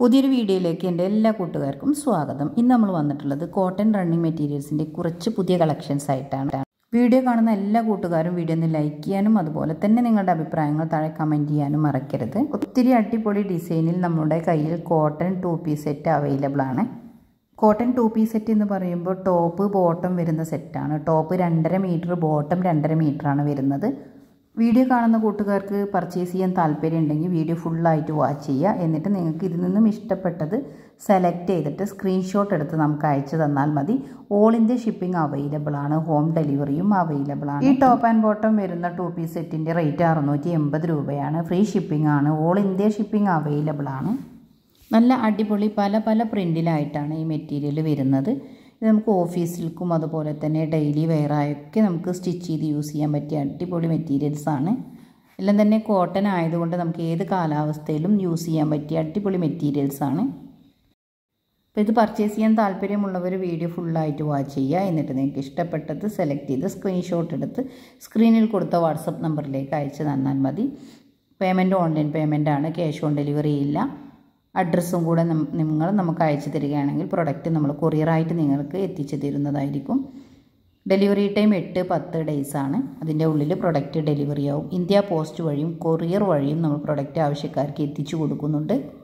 പുതിയൊരു വീഡിയോയിലേക്ക് എൻ്റെ എല്ലാ കൂട്ടുകാർക്കും സ്വാഗതം ഇന്ന് നമ്മൾ വന്നിട്ടുള്ളത് കോട്ടൺ റണ്ണിങ് മെറ്റീരിയൽസിൻ്റെ കുറച്ച് പുതിയ കളക്ഷൻസ് ആയിട്ടാണ് വീഡിയോ കാണുന്ന എല്ലാ കൂട്ടുകാരും വീഡിയോ ഒന്ന് ലൈക്ക് ചെയ്യാനും അതുപോലെ തന്നെ നിങ്ങളുടെ അഭിപ്രായങ്ങൾ താഴെ കമൻറ്റ് ചെയ്യാനും മറക്കരുത് ഒത്തിരി അടിപൊളി ഡിസൈനിൽ നമ്മുടെ കയ്യിൽ cotton two piece set available ആണ് കോട്ടൺ ടു പീസ് സെറ്റ് എന്ന് പറയുമ്പോൾ ടോപ്പ് ബോട്ടം വരുന്ന സെറ്റാണ് ടോപ്പ് രണ്ടര മീറ്റർ ബോട്ടം രണ്ടര മീറ്ററാണ് വരുന്നത് വീഡിയോ കാണുന്ന കൂട്ടുകാർക്ക് പർച്ചേസ് ചെയ്യാൻ താല്പര്യം ഉണ്ടെങ്കിൽ വീഡിയോ ഫുള്ളായിട്ട് വാച്ച് ചെയ്യുക എന്നിട്ട് നിങ്ങൾക്ക് ഇതിൽ നിന്നും ഇഷ്ടപ്പെട്ടത് സെലക്ട് ചെയ്തിട്ട് സ്ക്രീൻഷോട്ട് എടുത്ത് നമുക്ക് അയച്ചു തന്നാൽ മതി ഓൾ ഇന്ത്യ ഷിപ്പിംഗ് അവൈലബിൾ ആണ് ഹോം ഡെലിവറിയും അവൈലബിൾ ആണ് ഈ ടോപ്പ് ആൻഡ് ബോട്ടം വരുന്ന ടു പീസ് സെറ്റിൻ്റെ റേറ്റ് അറുന്നൂറ്റി എൺപത് രൂപയാണ് ഫ്രീ ഷിപ്പിംഗ് ആണ് ഓൾ ഇന്ത്യ ഷിപ്പിംഗ് അവൈലബിൾ ആണ് നല്ല അടിപൊളി പല പല പ്രിൻറ്റിലായിട്ടാണ് ഈ മെറ്റീരിയൽ വരുന്നത് ഇത് നമുക്ക് ഓഫീസിൽക്കും അതുപോലെ തന്നെ ഡെയിലി വെയറായൊക്കെ നമുക്ക് സ്റ്റിച്ച് ചെയ്ത് യൂസ് ചെയ്യാൻ പറ്റിയ അടിപൊളി മെറ്റീരിയൽസ് ആണ് എല്ലാം തന്നെ കോട്ടൺ ആയതുകൊണ്ട് നമുക്ക് ഏത് കാലാവസ്ഥയിലും യൂസ് ചെയ്യാൻ പറ്റിയ അടിപൊളി മെറ്റീരിയൽസ് ആണ് അപ്പോൾ ഇത് പർച്ചേസ് ചെയ്യാൻ താല്പര്യമുള്ളവർ വീഡിയോ ഫുള്ളായിട്ട് വാച്ച് ചെയ്യുക എന്നിട്ട് നിങ്ങൾക്ക് ഇഷ്ടപ്പെട്ടത് സെലക്ട് ചെയ്ത് സ്ക്രീൻഷോട്ട് എടുത്ത് സ്ക്രീനിൽ കൊടുത്ത വാട്സപ്പ് നമ്പറിലേക്ക് അയച്ച് തന്നാൽ മതി പേയ്മെൻറ്റ് ഓൺലൈൻ പേയ്മെൻ്റ് ആണ് ക്യാഷ് ഓൺ ഡെലിവറി ഇല്ല അഡ്രസ്സും കൂടെ നിങ്ങൾ നമുക്ക് അയച്ചു തരികയാണെങ്കിൽ പ്രൊഡക്റ്റ് നമ്മൾ കൊറിയറായിട്ട് നിങ്ങൾക്ക് എത്തിച്ചു തരുന്നതായിരിക്കും ഡെലിവറി ടൈം എട്ട് പത്ത് ഡേയ്സ് ആണ് അതിൻ്റെ ഉള്ളിൽ പ്രൊഡക്റ്റ് ഡെലിവറി ആവും ഇന്ത്യ പോസ്റ്റ് വഴിയും കൊറിയർ വഴിയും നമ്മൾ പ്രൊഡക്റ്റ് ആവശ്യക്കാർക്ക് എത്തിച്ചു കൊടുക്കുന്നുണ്ട്